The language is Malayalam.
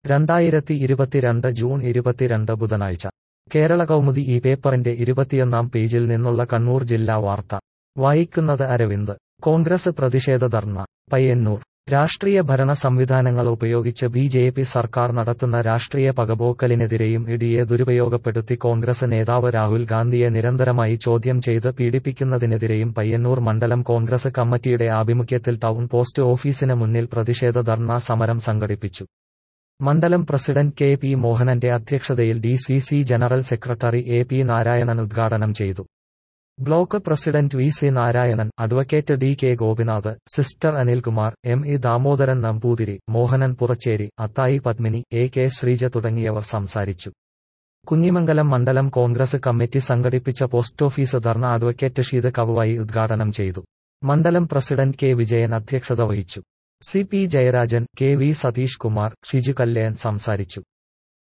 രണ്ടായിരത്തി ഇരുപത്തിരണ്ട് ജൂൺ ഇരുപത്തിരണ്ട് ബുധനാഴ്ച കേരള കൗമുദി ഈ പേപ്പറിന്റെ ഇരുപത്തിയൊന്നാം പേജിൽ നിന്നുള്ള കണ്ണൂർ ജില്ലാ വാർത്ത വായിക്കുന്നത് അരവിന്ദ് കോൺഗ്രസ് പ്രതിഷേധ ധർണ പയ്യന്നൂർ രാഷ്ട്രീയ ഭരണ സംവിധാനങ്ങൾ ഉപയോഗിച്ച് ബി ജെ പി സർക്കാർ നടത്തുന്ന രാഷ്ട്രീയ പകപോക്കലിനെതിരെയും ഇഡിയെ ദുരുപയോഗപ്പെടുത്തി കോൺഗ്രസ് നേതാവ് രാഹുൽ ഗാന്ധിയെ നിരന്തരമായി ചോദ്യം ചെയ്ത് പീഡിപ്പിക്കുന്നതിനെതിരെയും പയ്യന്നൂർ മണ്ഡലം കോൺഗ്രസ് കമ്മിറ്റിയുടെ ആഭിമുഖ്യത്തിൽ ടൗൺ പോസ്റ്റ് ഓഫീസിന് മുന്നിൽ പ്രതിഷേധ ധർണാ സമരം സംഘടിപ്പിച്ചു മണ്ഡലം പ്രസിഡന്റ് കെ പി മോഹനന്റെ അധ്യക്ഷതയിൽ D C C general secretary A P Narayanan ഉദ്ഘാടനം ചെയ്തു block president V C Narayanan advocate D K Gopinath sister Anilkumar M E Damodaran Namboothiri Mohanan Purachery Athayi Padmini A K Sreeja തുടങ്ങിയവർ സംസാരിച്ചു കുഞ്ഞിമംഗലം മണ്ഡലം കോൺഗ്രസ് കമ്മിറ്റി സംഘടിപ്പിച്ച post office dharna advocate Sheeth Kavuvayi ഉദ്ഘാടനം ചെയ്തു മണ്ഡലം പ്രസിഡന്റ് കെ വിജയൻ അധ്യക്ഷത വഹിച്ചു C P Jayarajan K V Satheesh Kumar Shiju Kallen സംസാരിച്ചു